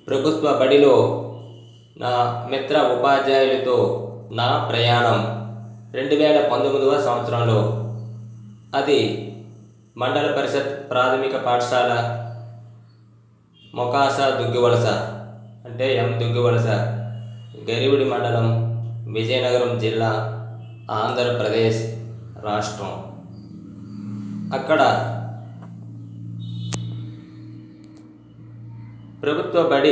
ప్రభుత్వ బడిలో నా మిత్ర ఉపాధ్యాయులతో నా ప్రయాణం రెండు వేల పంతొమ్మిదవ సంవత్సరంలో అది మండల పరిషత్ ప్రాథమిక పాఠశాల మొకాస దుగ్గివలస అంటే ఎం దుగ్గివలస గరివిడి మండలం విజయనగరం జిల్లా ఆంధ్రప్రదేశ్ రాష్ట్రం అక్కడ ప్రభుత్వ బడి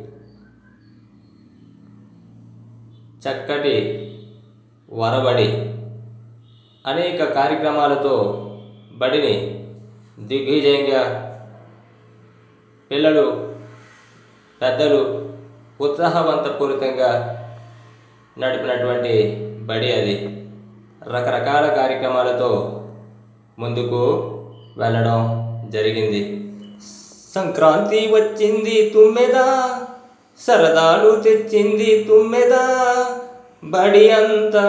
చక్కటి వరబడి అనేక కార్యక్రమాలతో బడిని దిగ్విజయంగా పిల్లలు పెద్దలు ఉత్సాహవంతపూరితంగా నడిపినటువంటి బడి అది రకరకాల కార్యక్రమాలతో ముందుకు వెళ్ళడం జరిగింది సంక్రాంతి వచ్చింది తుమ్మెదా సరదాలు తెచ్చింది తుమ్మెదా బడి అంతా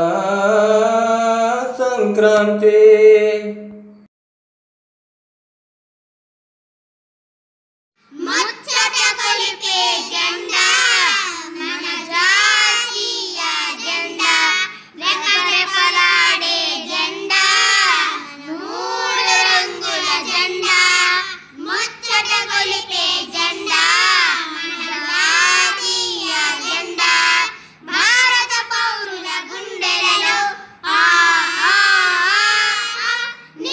సంక్రాంతి ముచ్చట కొలిపే జెండా మన జాతీయ జెండా రెపరెపలాడే జెండా మూడు రంగుల జెండా ముచ్చట కొలిపే జెండా మన జాతీయ జెండా భారత పౌరుల గుండెలలో ఆ ఆ, ఆ,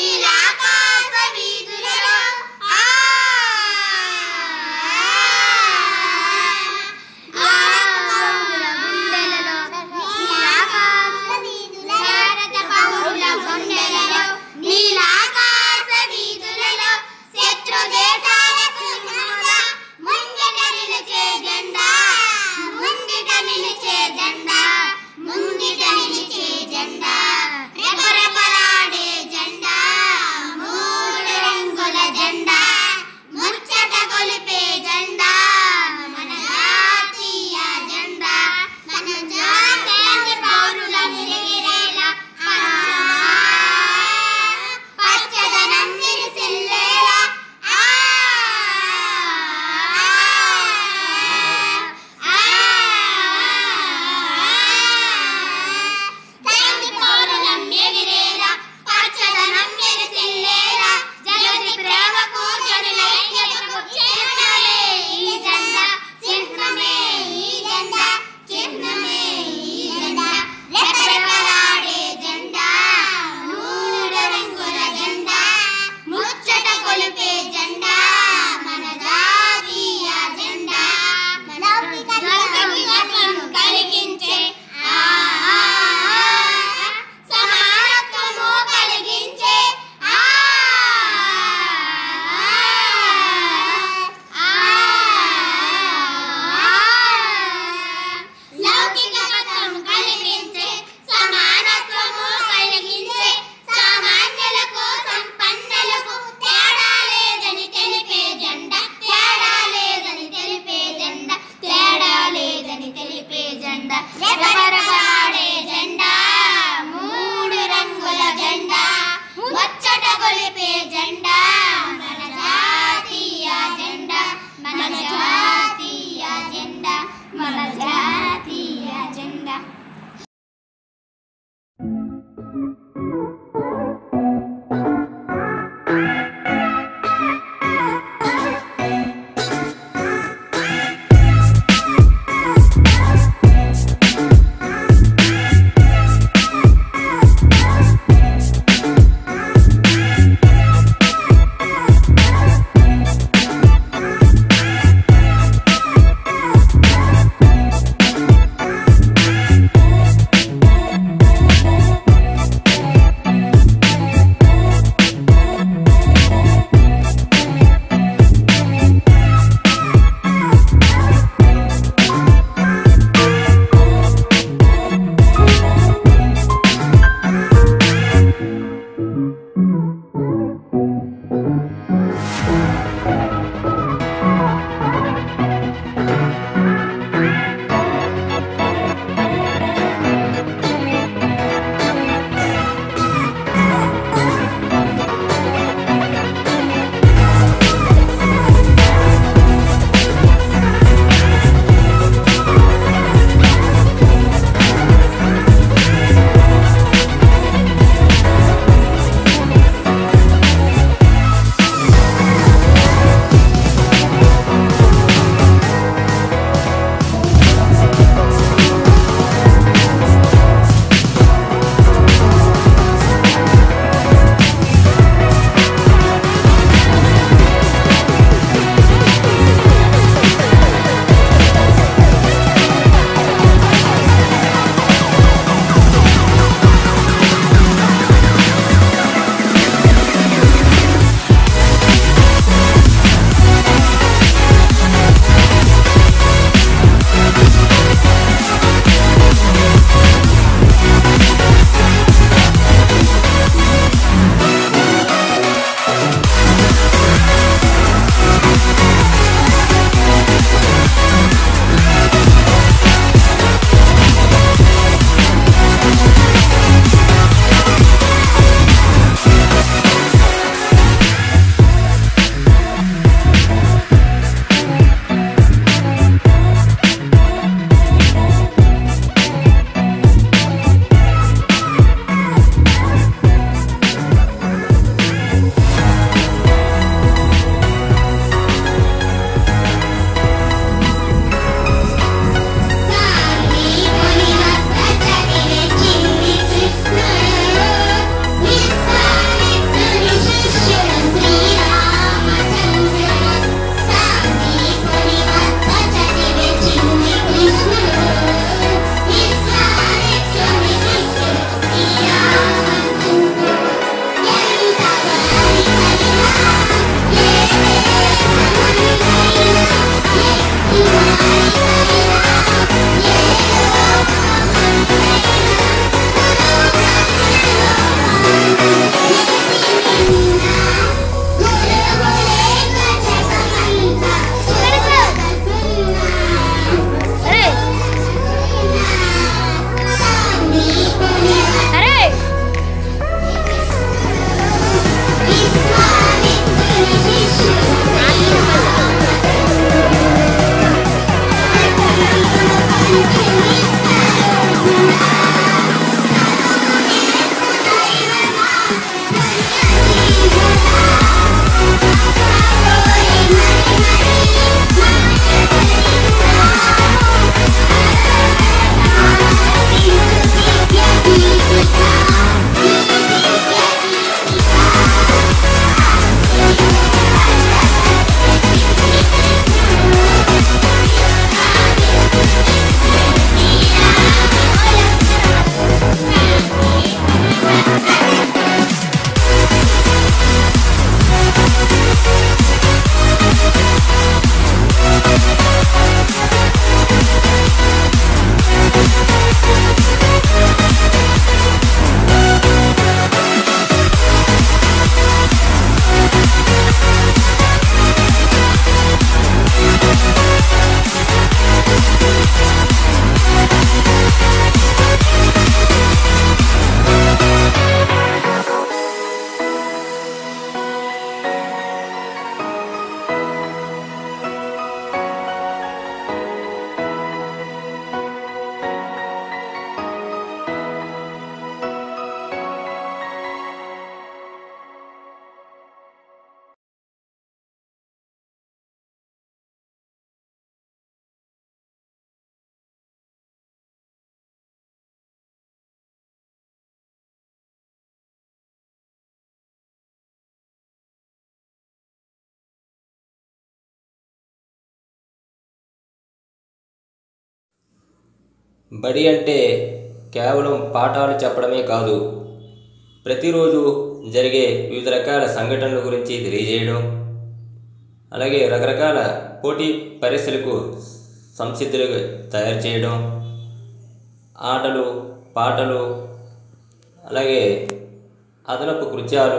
బడి అంటే కేవలం పాఠాలు చెప్పడమే కాదు ప్రతిరోజు జరిగే వివిధ రకాల సంఘటనల గురించి తెలియజేయడం అలాగే రకరకాల పోటీ పరీక్షలకు సంసిద్ధులుగా తయారు చేయడం ఆటలు పాటలు అలాగే అదనపు కృత్యాలు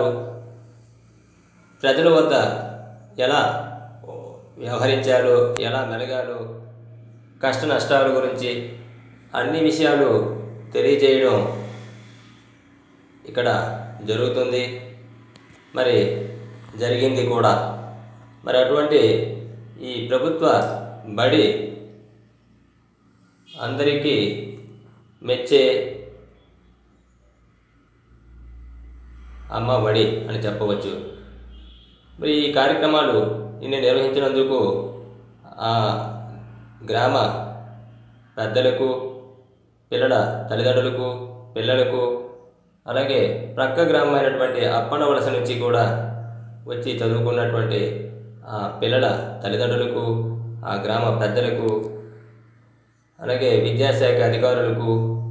ప్రజల వద్ద ఎలా వ్యవహరించాలో ఎలా మెలగాలో కష్ట నష్టాల గురించి అన్ని విషయాలు తెలియజేయడం ఇక్కడ జరుగుతుంది మరి జరిగింది కూడా మరి అటువంటి ఈ ప్రభుత్వ బడి అందరికీ మెచ్చే అమ్మ బడి అని చెప్పవచ్చు మరి ఈ కార్యక్రమాలు నిన్న నిర్వహించినందుకు ఆ గ్రామ పెద్దలకు పిల్లల తల్లిదండ్రులకు పిల్లలకు అలాగే ప్రక్క గ్రామమైనటువంటి అప్పన వలస నుంచి కూడా వచ్చి చదువుకున్నటువంటి ఆ పిల్లల తల్లిదండ్రులకు ఆ గ్రామ పెద్దలకు అలాగే విద్యాశాఖ అధికారులకు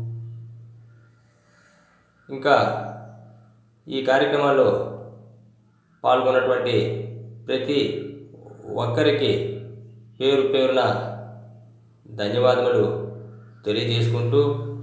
ఇంకా ఈ కార్యక్రమాల్లో పాల్గొన్నటువంటి ప్రతి ఒక్కరికి పేరు పేరున ధన్యవాదములు తెలియజేసుకుంటూ